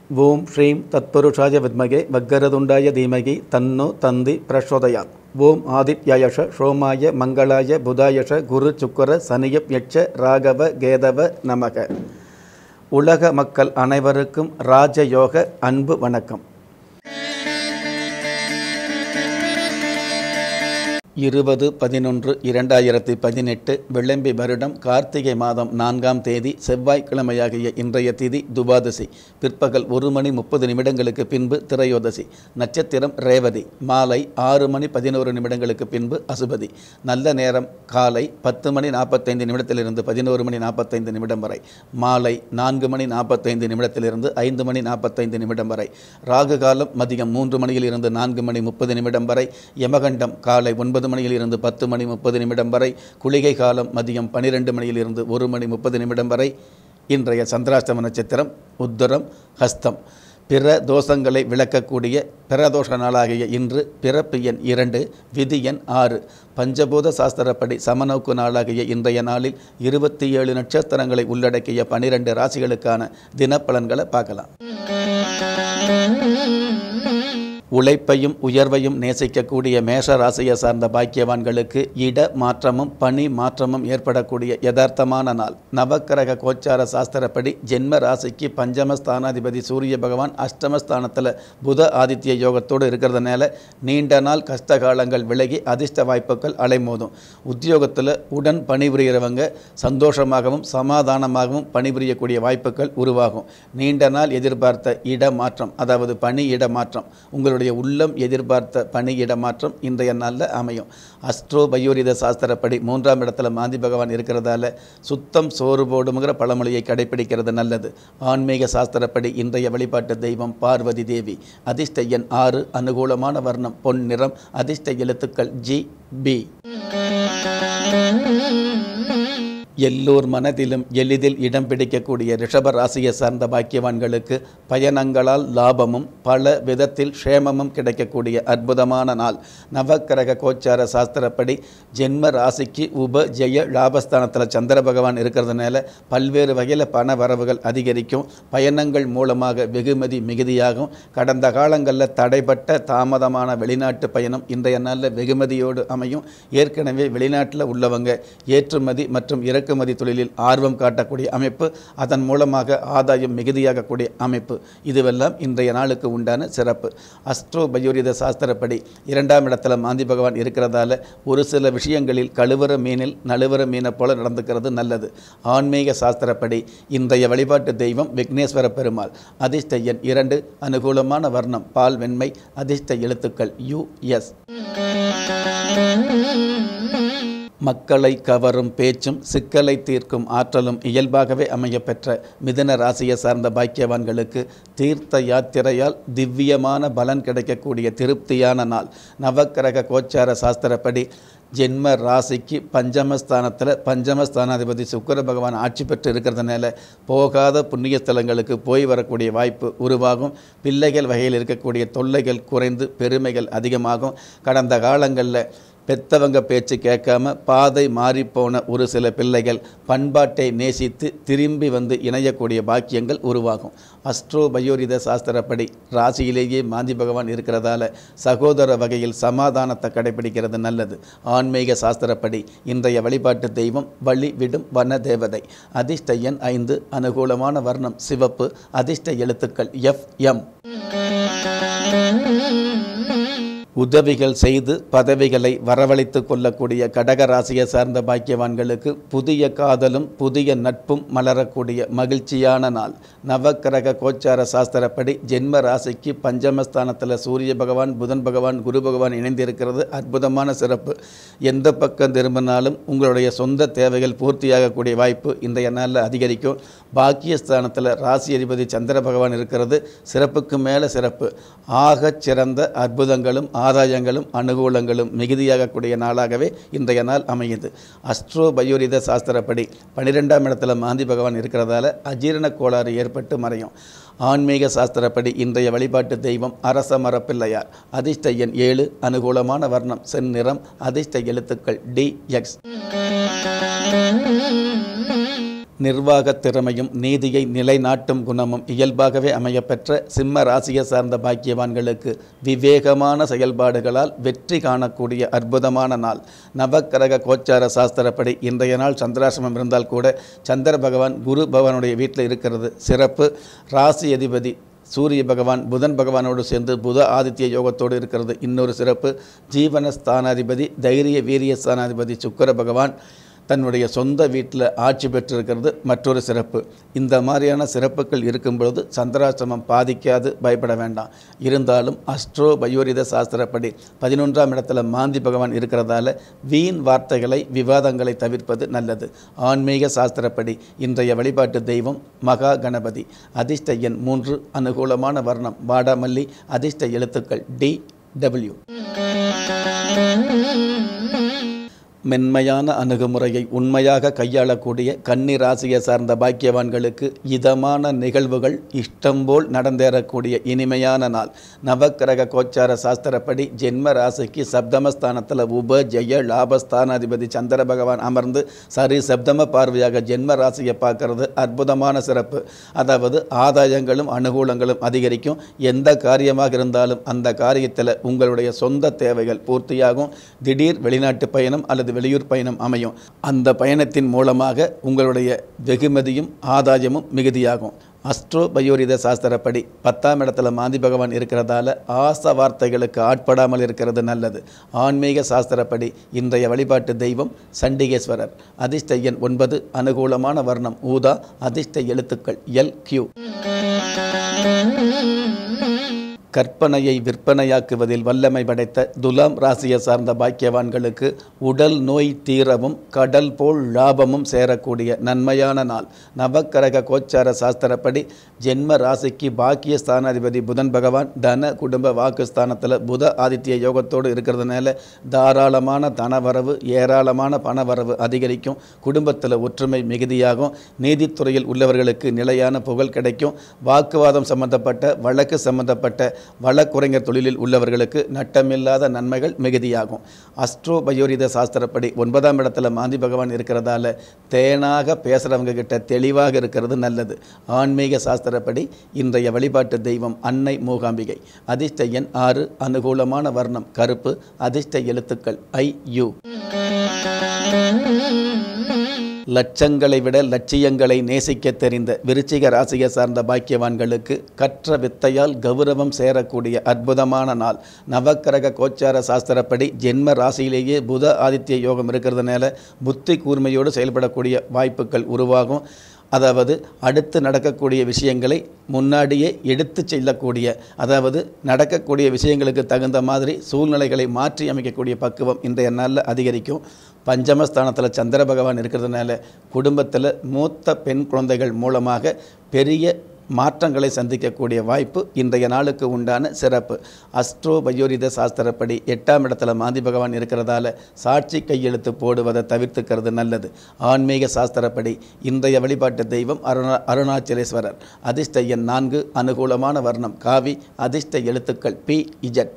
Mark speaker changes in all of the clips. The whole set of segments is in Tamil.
Speaker 1: ஓம் ஸ்ரீம் தத்புருஷாய வித்மகே வக்கரதுண்டாய தீமகி தன்னோ தந்தி பிரசோதயாத் ஓம் ஆதித்யாயஷ சோமாய மங்களாய புதாயஷ குரு சுக்கர சனியப் யட்ச ராகவ கேதவ நமக உலக மக்கள் அனைவருக்கும் ராஜயோக அன்பு வணக்கம் இருபது பதினொன்று இரண்டாயிரத்தி பதினெட்டு விளம்பி வருடம் கார்த்திகை மாதம் நான்காம் தேதி செவ்வாய்க்கிழமையாகிய இன்றைய திதி துபாதசி பிற்பகல் ஒரு மணி முப்பது நிமிடங்களுக்கு பின்பு திரையோதசி நட்சத்திரம் ரேவதி மாலை ஆறு மணி பதினோரு நிமிடங்களுக்கு பின்பு அசுபதி நல்ல நேரம் காலை பத்து மணி நாற்பத்தைந்து நிமிடத்திலிருந்து பதினோரு மணி நாற்பத்தைந்து நிமிடம் வரை மாலை நான்கு மணி நாற்பத்தைந்து நிமிடத்திலிருந்து ஐந்து மணி நாற்பத்தைந்து நிமிடம் வரை ராகு காலம் மதியம் மூன்று மணியில் இருந்து நான்கு மணி முப்பது நிமிடம் வரை யமகண்டம் காலை ஒன்பது மணியில் இருந்து பத்து மணி முப்பது நிமிடம் வரை குளிகை காலம் மதியம் பன்னிரெண்டு மணியில் இருந்து ஒரு மணி முப்பது நிமிடம் வரை இன்றைய சந்திராஷ்டம நட்சத்திரம் உத்தரம் ஹஸ்தம் பிற தோஷங்களை விளக்கக்கூடிய பிரதோஷ நாளாகிய இன்று பிறப்பு எண் இரண்டு விதி எண் ஆறு பஞ்சபூத சாஸ்திரப்படி சமநோக்கு நாளாகிய இன்றைய நாளில் இருபத்தி ஏழு நட்சத்திரங்களை உள்ளடக்கிய பனிரெண்டு ராசிகளுக்கான தினப்பலன்களை பார்க்கலாம் உழைப்பையும் உயர்வையும் நேசிக்கக்கூடிய மேஷ ராசியை சார்ந்த பாக்கியவான்களுக்கு இட மாற்றமும் பணி மாற்றமும் ஏற்படக்கூடிய யதார்த்தமான நாள் நவக்கிரக கோச்சார சாஸ்திரப்படி ஜென்ம ராசிக்கு பஞ்சம ஸ்தானாதிபதி சூரிய பகவான் அஷ்டமஸ்தானத்தில் புத ஆதித்ய யோகத்தோடு இருக்கிறதுனால நீண்ட நாள் கஷ்ட காலங்கள் விலகி அதிர்ஷ்ட வாய்ப்புகள் அலைமோதும் உத்தியோகத்தில் உடன் பணிபுரிகிறவங்க சந்தோஷமாகவும் சமாதானமாகவும் பணிபுரியக்கூடிய வாய்ப்புகள் உருவாகும் நீண்ட நாள் எதிர்பார்த்த இட மாற்றம் அதாவது பணி இட மாற்றம் உங்களுடைய உள்ளம் எதிர்பார்த்த பணி இடமாற்றம் இன்றைய நாளில் அமையும் அஸ்ட்ரோ பயோரித சாஸ்திரப்படி மூன்றாம் இடத்துல மாந்தி பகவான் இருக்கிறதால சுத்தம் சோறு போடுங்கிற பழமொழியை கடைபிடிக்கிறது நல்லது ஆன்மீக சாஸ்திரப்படி இன்றைய வழிபாட்டு தெய்வம் பார்வதி தேவி அதிர்ஷ்ட எண் ஆறு அனுகூலமான வர்ணம் பொன் நிறம் அதிர்ஷ்ட எழுத்துக்கள் ஜி பி எல்லோர் மனதிலும் எளிதில் இடம் பிடிக்கக்கூடிய ரிஷப ராசியை சார்ந்த பாக்கியவான்களுக்கு பயணங்களால் லாபமும் பல விதத்தில் க்ஷேமமும் கிடைக்கக்கூடிய அற்புதமான நாள் நவக்கிரக கோச்சார சாஸ்திரப்படி ஜென்ம ராசிக்கு உப ஜெய லாபஸ்தானத்தில் சந்திர பகவான் இருக்கிறதுனால பல்வேறு வகையில் பண வரவுகள் அதிகரிக்கும் பயணங்கள் மூலமாக வெகுமதி மிகுதியாகும் கடந்த காலங்களில் தடைப்பட்ட தாமதமான வெளிநாட்டு பயணம் இன்றைய நாளில் வெகுமதியோடு அமையும் ஏற்கனவே வெளிநாட்டில் உள்ளவங்க ஏற்றுமதி மற்றும் இறக்குமதி தொழிலில் ஆர்வம் காட்டக்கூடிய அமைப்பு அதன் மூலமாக ஆதாயம் மிகுதியாகக்கூடிய அமைப்பு இதுவெல்லாம் இன்றைய நாளுக்கு உண்டான சிறப்பு அஸ்ட்ரோ பயோரித சாஸ்திரப்படி இரண்டாம் இடத்துல மாந்தி பகவான் இருக்கிறதால ஒரு சில விஷயங்களில் கழுவற மீனில் நழுவற மீனை போல நடந்துக்கிறது நல்லது ஆன்மீக சாஸ்திரப்படி இன்றைய வழிபாட்டு தெய்வம் விக்னேஸ்வர பெருமாள் அதிர்ஷ்ட எண் இரண்டு அனுகூலமான வர்ணம் பால் வெண்மை அதிர்ஷ்ட எழுத்துக்கள் யு எஸ் மக்களை கவரும் பேச்சும் சிக்கலை தீர்க்கும் ஆற்றலும் இயல்பாகவே அமையப்பெற்ற மிதன ராசியை சார்ந்த பாக்கியவான்களுக்கு தீர்த்த யாத்திரையால் திவ்யமான பலன் கிடைக்கக்கூடிய திருப்தியான நாள் நவக்கிரக கோச்சார சாஸ்திரப்படி ஜென்ம ராசிக்கு பஞ்சமஸ்தானத்தில் பஞ்சமஸ்தானாதிபதி சுக்கர பகவான் ஆட்சி பெற்று இருக்கிறதுனால போகாத புண்ணிய ஸ்தலங்களுக்கு போய் வரக்கூடிய வாய்ப்பு உருவாகும் பிள்ளைகள் வகையில் இருக்கக்கூடிய தொல்லைகள் குறைந்து பெருமைகள் அதிகமாகும் கடந்த காலங்களில் பெத்தவங்க பேச்சு கேட்காம பாதை மாறிப்போன ஒரு சில பிள்ளைகள் பண்பாட்டை நேசித்து திரும்பி வந்து இணையக்கூடிய பாக்கியங்கள் உருவாகும் அஸ்ட்ரோ பயோரித சாஸ்திரப்படி ராசியிலேயே மாந்தி பகவான் இருக்கிறதால சகோதர வகையில் சமாதானத்தை கடைபிடிக்கிறது நல்லது ஆன்மீக சாஸ்திரப்படி இன்றைய வழிபாட்டு தெய்வம் வழி விடும் வன தேவதை அதிர்ஷ்ட எண் ஐந்து அனுகூலமான வர்ணம் சிவப்பு அதிர்ஷ்ட எழுத்துக்கள் எஃப் எம் உதவிகள் செய்து பதவிகளை வரவழைத்து கொள்ளக்கூடிய கடக ராசியை சார்ந்த பாக்கியவான்களுக்கு புதிய காதலும் புதிய நட்பும் மலரக்கூடிய மகிழ்ச்சியான நாள் நவக்கிரக கோச்சார சாஸ்திரப்படி ஜென்ம ராசிக்கு பஞ்சமஸ்தானத்தில் சூரிய பகவான் புதன் பகவான் குரு பகவான் இணைந்திருக்கிறது அற்புதமான சிறப்பு எந்த பக்கம் திரும்பினாலும் உங்களுடைய சொந்த தேவைகள் பூர்த்தியாகக்கூடிய வாய்ப்பு இன்றைய நாளில் அதிகரிக்கும் பாக்கியஸ்தானத்தில் ராசி அதிபதி சந்திர பகவான் இருக்கிறது சிறப்புக்கு மேலே சிறப்பு ஆகச் சிறந்த அற்புதங்களும் ஆதாயங்களும் அனுகூலங்களும் மிகுதியாகக்கூடிய நாளாகவே இன்றைய நாள் அமையுது அஸ்ட்ரோ பயோரித சாஸ்திரப்படி பன்னிரெண்டாம் இடத்துல மாந்தி பகவான் இருக்கிறதால அஜீரண கோளாறு ஏற்பட்டு மறையும் ஆன்மீக சாஸ்திரப்படி இன்றைய வழிபாட்டு தெய்வம் அரச மரப்பிள்ளையார் அதிர்ஷ்ட எண் ஏழு அனுகூலமான வர்ணம் செந்நிறம் அதிர்ஷ்ட எழுத்துக்கள் டி எக்ஸ் நிர்வாகத் திறமையும் நீதியை நிலைநாட்டும் குணமும் இயல்பாகவே அமையப்பெற்ற சிம்ம ராசியை சார்ந்த பாக்கியவான்களுக்கு விவேகமான செயல்பாடுகளால் வெற்றி காணக்கூடிய அற்புதமான நாள் நவக்கிரக கோச்சார சாஸ்திரப்படி இன்றைய நாள் சந்திராசிரமம் இருந்தால் கூட சந்திர பகவான் குரு பகவானுடைய வீட்டில் இருக்கிறது சிறப்பு ராசி அதிபதி சூரிய பகவான் புதன் பகவானோடு சேர்ந்து புத ஆதித்ய யோகத்தோடு இருக்கிறது இன்னொரு சிறப்பு ஜீவன ஸ்தானாதிபதி தைரிய வீரிய ஸ்தானாதிபதி சுக்கர பகவான் தன்னுடைய சொந்த வீட்டில் ஆட்சி பெற்றிருக்கிறது மற்றொரு சிறப்பு இந்த மாதிரியான சிறப்புகள் இருக்கும் பொழுது சந்திராசிரமம் பாதிக்காது பயப்பட வேண்டாம் இருந்தாலும் அஸ்ட்ரோ பயோரித சாஸ்திரப்படி பதினொன்றாம் இடத்துல மாந்தி பகவான் இருக்கிறதால வீண் வார்த்தைகளை விவாதங்களை தவிர்ப்பது நல்லது ஆன்மீக சாஸ்திரப்படி இன்றைய வழிபாட்டு தெய்வம் மகா கணபதி அதிர்ஷ்ட எண் மூன்று அனுகூலமான வர்ணம் வாடாமல்லி அதிர்ஷ்ட எழுத்துக்கள் டி டபிள்யூ மென்மையான அணுகுமுறையை உண்மையாக கையாளக்கூடிய கன்னி ராசியை சார்ந்த பாக்கியவான்களுக்கு இதமான நிகழ்வுகள் இஷ்டம் போல் நடந்தேறக்கூடிய இனிமையான நாள் நவக்கிரக கோச்சார சாஸ்திரப்படி ஜென்ம ராசிக்கு சப்தமஸ்தானத்தில் உப ஜெய லாபஸ்தானாதிபதி சந்திர பகவான் அமர்ந்து சரி சப்தம பார்வையாக ஜென்ம ராசியை பார்க்கறது அற்புதமான சிறப்பு அதாவது ஆதாயங்களும் அனுகூலங்களும் அதிகரிக்கும் எந்த காரியமாக இருந்தாலும் அந்த காரியத்தில் உங்களுடைய சொந்த தேவைகள் பூர்த்தியாகும் திடீர் வெளிநாட்டு பயணம் அல்லது வெளியூர் பயணம் அமையும் அந்த பயணத்தின் மூலமாக உங்களுடைய வெகுமதியும் ஆதாயமும் மிகுதியாகும் அஸ்ட்ரோ பயோரித சாஸ்திரப்படி பத்தாம் இடத்துல மாந்தி பகவான் இருக்கிறதால ஆச வார்த்தைகளுக்கு ஆட்படாமல் இருக்கிறது நல்லது ஆன்மீக சாஸ்திரப்படி இன்றைய வழிபாட்டு தெய்வம் சண்டிகேஸ்வரர் அதிர்ஷ்ட எண் ஒன்பது அனுகூலமான வர்ணம் ஊதா அதிர்ஷ்ட எழுத்துக்கள் எல் கியூ கற்பனையை விற்பனையாக்குவதில் வல்லமை படைத்த துலாம் ராசியை சார்ந்த பாக்கியவான்களுக்கு உடல் நோய் தீரவும் கடல் போல் லாபமும் சேரக்கூடிய நன்மையான நாள் நவக்கரக கோச்சார சாஸ்திரப்படி ஜென்ம ராசிக்கு பாக்கிய ஸ்தானாதிபதி புதன் பகவான் தன குடும்ப வாக்குஸ்தானத்தில் புத ஆதித்ய யோகத்தோடு இருக்கிறதுனால தாராளமான தனவரவு ஏராளமான பணவரவு அதிகரிக்கும் குடும்பத்தில் ஒற்றுமை மிகுதியாகும் நீதித்துறையில் உள்ளவர்களுக்கு நிலையான புகழ் கிடைக்கும் வாக்குவாதம் சம்பந்தப்பட்ட வழக்கு சம்பந்தப்பட்ட வழக்குரைஞர் தொழிலில் உள்ளவர்களுக்கு நட்டமில்லாத நன்மைகள் மிகுதியாகும் அஸ்ட்ரோ பயோரித சாஸ்திரப்படி ஒன்பதாம் இடத்துல மாந்தி பகவான் இருக்கிறதால தேனாக பேசுகிறவங்க கிட்ட தெளிவாக இருக்கிறது நல்லது ஆன்மீக சாஸ்திரப்படி இன்றைய வழிபாட்டு தெய்வம் அன்னை மூகாம்பிகை அதிர்ஷ்ட எண் ஆறு அனுகூலமான வர்ணம் கருப்பு அதிர்ஷ்ட எழுத்துக்கள் ஐ யு லட்சங்களை விட லட்சியங்களை நேசிக்க தெரிந்த விருச்சிக ராசியை சார்ந்த பாக்கியவான்களுக்கு கற்ற வித்தையால் கௌரவம் சேரக்கூடிய அற்புதமான நாள் நவக்கிரக கோச்சார சாஸ்திரப்படி ஜென்ம ராசியிலேயே புத ஆதித்ய யோகம் இருக்கிறதுனால புத்தி கூர்மையோடு செயல்படக்கூடிய வாய்ப்புகள் உருவாகும் அதாவது அடுத்து நடக்கக்கூடிய விஷயங்களை முன்னாடியே எடுத்து செல்லக்கூடிய அதாவது நடக்கக்கூடிய விஷயங்களுக்கு தகுந்த மாதிரி சூழ்நிலைகளை மாற்றி அமைக்கக்கூடிய பக்குவம் இன்றைய நாளில் அதிகரிக்கும் பஞ்சமஸ்தானத்தில் சந்திர பகவான் இருக்கிறதுனால குடும்பத்தில் மூத்த பெண் குழந்தைகள் மூலமாக பெரிய மாற்றங்களை சந்திக்கக்கூடிய வாய்ப்பு இன்றைய நாளுக்கு உண்டான சிறப்பு அஸ்ட்ரோ பயோரித சாஸ்திரப்படி எட்டாம் இடத்துல மாந்தி பகவான் இருக்கிறதால சாட்சி கையெழுத்து போடுவதை தவிர்த்துக்கிறது நல்லது ஆன்மீக சாஸ்திரப்படி இன்றைய வழிபாட்டு தெய்வம் அருணா அருணாச்சலேஸ்வரர் அதிர்ஷ்ட எண் நான்கு அனுகூலமான வர்ணம் காவி அதிர்ஷ்ட எழுத்துக்கள் பி இஜட்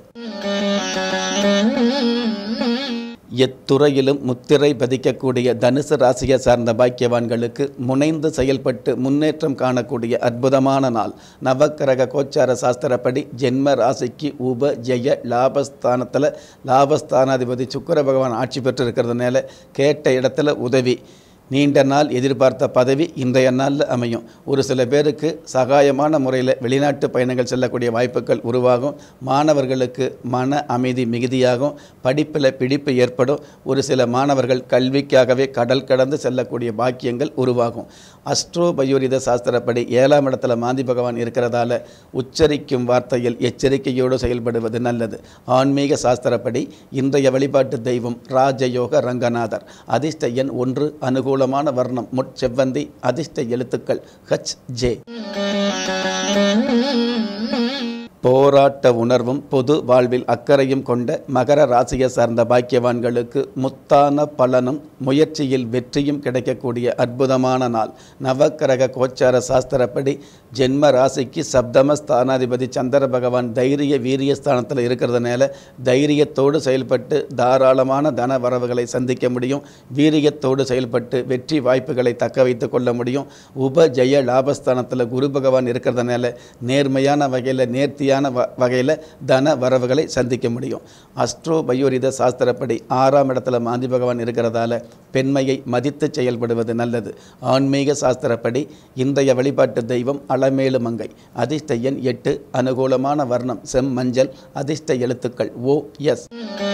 Speaker 1: எத்துறையிலும் முத்திரை பதிக்கக்கூடிய தனுசு ராசியை சார்ந்த பாக்கியவான்களுக்கு முனைந்து செயல்பட்டு முன்னேற்றம் காணக்கூடிய அற்புதமான நாள் நவக்கிரக கோச்சார சாஸ்திரப்படி ஜென்ம ராசிக்கு உப ஜெய லாபஸ்தானத்தில் லாபஸ்தானாதிபதி சுக்கர பகவான் ஆட்சி பெற்றிருக்கிறதுனால கேட்ட இடத்துல உதவி நீண்ட நாள் எதிர்பார்த்த பதவி இன்றைய நாளில் அமையும் ஒரு சில பேருக்கு சகாயமான முறையில் வெளிநாட்டு பயணங்கள் செல்லக்கூடிய வாய்ப்புகள் உருவாகும் மாணவர்களுக்கு மன அமைதி மிகுதியாகும் படிப்பில் பிடிப்பு ஏற்படும் ஒரு சில மாணவர்கள் கல்விக்காகவே கடல் கடந்து செல்லக்கூடிய பாக்கியங்கள் உருவாகும் அஸ்ட்ரோ பயோரித சாஸ்திரப்படி ஏழாம் இடத்துல மாந்தி பகவான் இருக்கிறதால உச்சரிக்கும் வார்த்தையில் எச்சரிக்கையோடு செயல்படுவது நல்லது ஆன்மீக சாஸ்திரப்படி இன்றைய வழிபாட்டு தெய்வம் ராஜயோக ரங்கநாதர் அதிர்ஷ்ட எண் ஒன்று அனுகூலமான வர்ணம் முட்செவ்வந்தி அதிர்ஷ்ட எழுத்துக்கள் ஹச் ஜே போராட்ட உணர்வும் பொது வாழ்வில் அக்கறையும் கொண்ட மகர ராசியை சார்ந்த பாக்கியவான்களுக்கு முத்தான பலனும் முயற்சியில் வெற்றியும் கிடைக்கக்கூடிய அற்புதமான நாள் நவக்கிரக கோச்சார சாஸ்திரப்படி ஜென்ம ராசிக்கு சப்தம ஸ்தானாதிபதி சந்திர பகவான் தைரிய வீரிய ஸ்தானத்தில் இருக்கிறதுனால தைரியத்தோடு செயல்பட்டு தாராளமான தன வரவுகளை சந்திக்க முடியும் வீரியத்தோடு செயல்பட்டு வெற்றி வாய்ப்புகளை தக்க வைத்து கொள்ள முடியும் உப ஜெய லாபஸ்தானத்தில் குரு பகவான் இருக்கிறதுனால நேர்மையான வகையில் நேர்த்தியான வ வகையில் தன வரவுகளை சந்திக்க முடியும் அஸ்ட்ரோ பயோரித சாஸ்திரப்படி ஆறாம் இடத்துல மாந்தி பகவான் இருக்கிறதால பெண்மையை மதித்து செயல்படுவது நல்லது ஆன்மீக சாஸ்திரப்படி இன்றைய வழிபாட்டு தெய்வம் அளமேலு மங்கை அதிர்ஷ்ட எண் எட்டு அனுகூலமான வர்ணம் செம் மஞ்சள் அதிர்ஷ்ட எழுத்துக்கள் ஓ எஸ்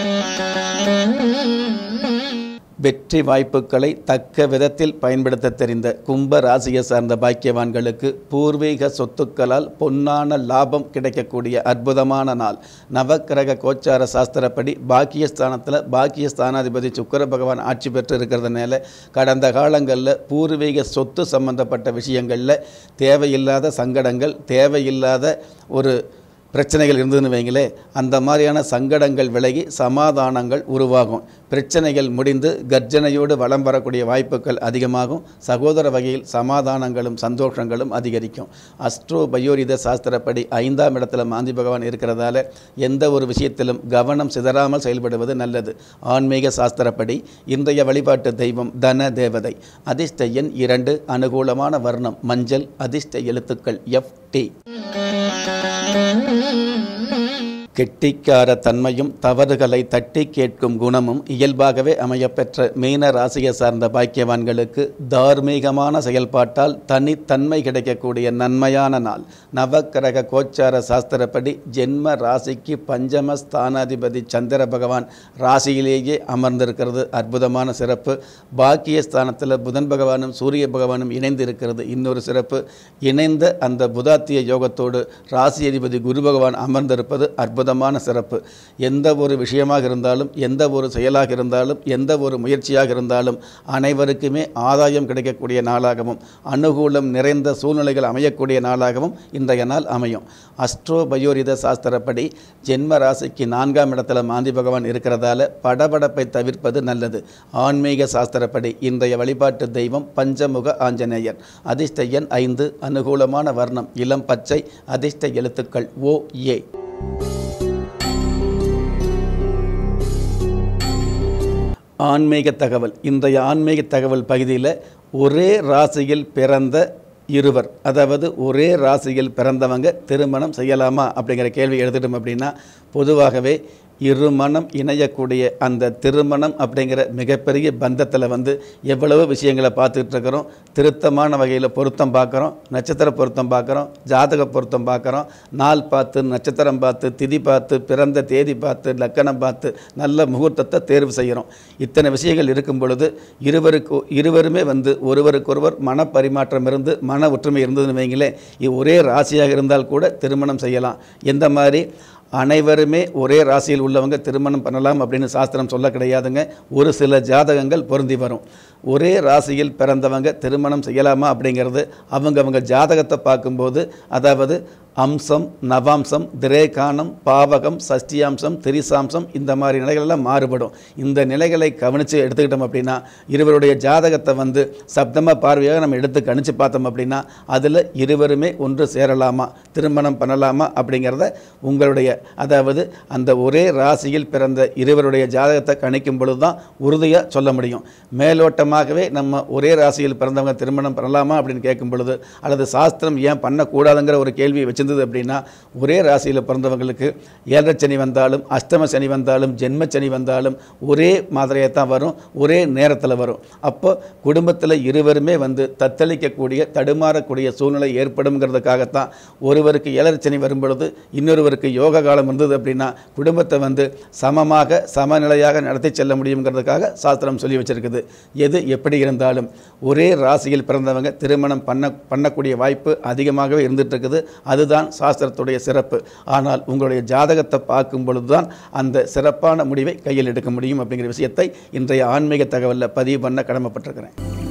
Speaker 1: வெற்றி வாய்ப்புகளை தக்க விதத்தில் பயன்படுத்த தெரிந்த கும்ப ராசியை சார்ந்த பாக்கியவான்களுக்கு பூர்வீக சொத்துக்களால் பொன்னான லாபம் கிடைக்கக்கூடிய அற்புதமான நாள் நவக்கிரக கோச்சார சாஸ்திரப்படி பாக்கியஸ்தானத்தில் பாக்கிய ஸ்தானாதிபதி சுக்கர பகவான் ஆட்சி பெற்று இருக்கிறதுனால கடந்த காலங்களில் பூர்வீக சொத்து சம்பந்தப்பட்ட விஷயங்களில் தேவையில்லாத சங்கடங்கள் தேவையில்லாத ஒரு பிரச்சனைகள் இருந்ததுன்னு வைங்களே அந்த மாதிரியான சங்கடங்கள் விலகி சமாதானங்கள் உருவாகும் பிரச்சனைகள் முடிந்து கர்ஜனையோடு வளம் வரக்கூடிய வாய்ப்புகள் அதிகமாகும் சகோதர வகையில் சமாதானங்களும் சந்தோஷங்களும் அதிகரிக்கும் அஸ்ட்ரோ பயோரித சாஸ்திரப்படி ஐந்தாம் இடத்துல மாந்தி பகவான் இருக்கிறதால எந்த ஒரு விஷயத்திலும் கவனம் சிதறாமல் செயல்படுவது நல்லது ஆன்மீக சாஸ்திரப்படி இன்றைய வழிபாட்டு தெய்வம் தன தேவதை அதிர்ஷ்ட எண் இரண்டு அனுகூலமான வர்ணம் மஞ்சள் அதிர்ஷ்ட எழுத்துக்கள் எஃப் டி கெட்டிக்கார தன்மையும் தவறுகளை தட்டி கேட்கும் குணமும் இயல்பாகவே அமையப்பெற்ற மீன ராசியை சார்ந்த பாக்கியவான்களுக்கு தார்மீகமான செயல்பாட்டால் தனித்தன்மை கிடைக்கக்கூடிய நன்மையான நாள் நவக்கிரக கோச்சார சாஸ்திரப்படி ஜென்ம ராசிக்கு பஞ்சம ஸ்தானாதிபதி சந்திர பகவான் ராசியிலேயே அமர்ந்திருக்கிறது அற்புதமான சிறப்பு பாக்கிய ஸ்தானத்தில் புதன் பகவானும் சூரிய பகவானும் இணைந்து இருக்கிறது இன்னொரு சிறப்பு இணைந்த அந்த புதாத்திய யோகத்தோடு ராசி அதிபதி குரு பகவான் அமர்ந்திருப்பது அற்புதமான சிறப்பு எந்த ஒரு விஷயமாக இருந்தாலும் எந்த ஒரு செயலாக இருந்தாலும் எந்த ஒரு முயற்சியாக இருந்தாலும் அனைவருக்குமே ஆதாயம் கிடைக்கக்கூடிய நாளாகவும் அனுகூலம் நிறைந்த சூழ்நிலைகள் அமையக்கூடிய நாளாகவும் இன்றைய நாள் அமையும் அஸ்ட்ரோ பயோரித சாஸ்திரப்படி ஜென்ம ராசிக்கு நான்காம் இடத்துல மாந்தி பகவான் இருக்கிறதால படபடப்பை தவிர்ப்பது நல்லது ஆன்மீக சாஸ்திரப்படி இன்றைய வழிபாட்டு தெய்வம் பஞ்சமுக ஆஞ்சநேயர் அதிர்ஷ்ட எண் ஐந்து அனுகூலமான வர்ணம் இளம் பச்சை அதிர்ஷ்ட எழுத்துக்கள் ஓ ஏ ஆன்மீக தகவல் இன்றைய ஆன்மீக தகவல் பகுதியில் ஒரே ராசியில் பிறந்த இருவர் அதாவது ஒரே ராசியில் பிறந்தவங்க திருமணம் செய்யலாமா அப்படிங்கிற கேள்வி எடுத்துட்டோம் அப்படின்னா பொதுவாகவே இருமணம் இணையக்கூடிய அந்த திருமணம் அப்படிங்கிற மிகப்பெரிய பந்தத்தில் வந்து எவ்வளவோ விஷயங்களை பார்த்துட்டு இருக்கிறோம் திருத்தமான வகையில் பொருத்தம் பார்க்குறோம் நட்சத்திர பொருத்தம் பார்க்குறோம் ஜாதக பொருத்தம் பார்க்குறோம் நாள் பார்த்து நட்சத்திரம் பார்த்து திதி பார்த்து பிறந்த தேதி பார்த்து லக்கணம் பார்த்து நல்ல முகூர்த்தத்தை தேர்வு செய்கிறோம் இத்தனை விஷயங்கள் இருக்கும் பொழுது இருவருக்கு இருவருமே வந்து ஒருவருக்கொருவர் மனப்பரிமாற்றம் இருந்து மன ஒற்றுமை இருந்ததுன்னு வைங்களேன் இது ஒரே ராசியாக இருந்தால் கூட திருமணம் செய்யலாம் எந்த மாதிரி அனைவருமே ஒரே ராசியில் உள்ளவங்க திருமணம் பண்ணலாம் அப்படின்னு சாஸ்திரம் சொல்ல கிடையாதுங்க ஒரு சில ஜாதகங்கள் பொருந்தி வரும் ஒரே ராசியில் பிறந்தவங்க திருமணம் செய்யலாமா அப்படிங்கிறது அவங்கவங்க ஜாதகத்தை பார்க்கும்போது அதாவது அம்சம் நவாம்சம் திரேகானம் பாவகம் சஷ்டியாம்சம் திரிசாம்சம் இந்த மாதிரி நிலைகளெல்லாம் மாறுபடும் இந்த நிலைகளை கவனித்து எடுத்துக்கிட்டோம் அப்படின்னா இருவருடைய ஜாதகத்தை வந்து சப்தம பார்வையாக நம்ம எடுத்து கணிச்சு பார்த்தோம் அப்படின்னா அதில் இருவருமே ஒன்று சேரலாமா திருமணம் பண்ணலாமா அப்படிங்கிறத உங்களுடைய அதாவது அந்த ஒரே ராசியில் பிறந்த இருவருடைய ஜாதகத்தை கணிக்கும் பொழுது தான் உறுதியாக சொல்ல முடியும் மேலோட்டமாகவே நம்ம ஒரே ராசியில் பிறந்தவங்க திருமணம் பண்ணலாமா அப்படின்னு கேட்கும் பொழுது அல்லது சாஸ்திரம் ஏன் பண்ணக்கூடாதுங்கிற ஒரு கேள்வியை வச்சிருந்தது அப்படின்னா ஒரே ராசியில் பிறந்தவங்களுக்கு ஏழரை சனி வந்தாலும் அஷ்டம சனி வந்தாலும் ஜென்ம சனி வந்தாலும் ஒரே மாதிரியாக தான் வரும் ஒரே நேரத்தில் வரும் அப்போ குடும்பத்தில் இருவருமே வந்து தத்தளிக்கக்கூடிய தடுமாறக்கூடிய சூழ்நிலை ஏற்படுங்கிறதுக்காகத்தான் ஒருவருக்கு ஏழரை சனி வரும் பொழுது இன்னொருவருக்கு யோக காலம் இருந்தது அப்படின்னா குடும்பத்தை வந்து சமமாக சமநிலையாக நடத்தி செல்ல முடியுங்கிறதுக்காக சாஸ்திரம் சொல்லி வச்சிருக்குது எது எப்படி இருந்தாலும் ஒரே ராசியில் பிறந்தவங்க திருமணம் பண்ண பண்ணக்கூடிய வாய்ப்பு அதிகமாகவே இருந்துட்டு இருக்குது அதுதான் சாஸ்திரத்துடைய சிறப்பு ஆனால் உங்களுடைய ஜாதகத்தை பார்க்கும் பொழுது தான் அந்த சிறப்பான முடிவை கையில் எடுக்க முடியும் அப்படிங்கிற விஷயத்தை இன்றைய ஆன்மீக தகவலில் பதிவு பண்ண கடமைப்பட்டிருக்கிறேன்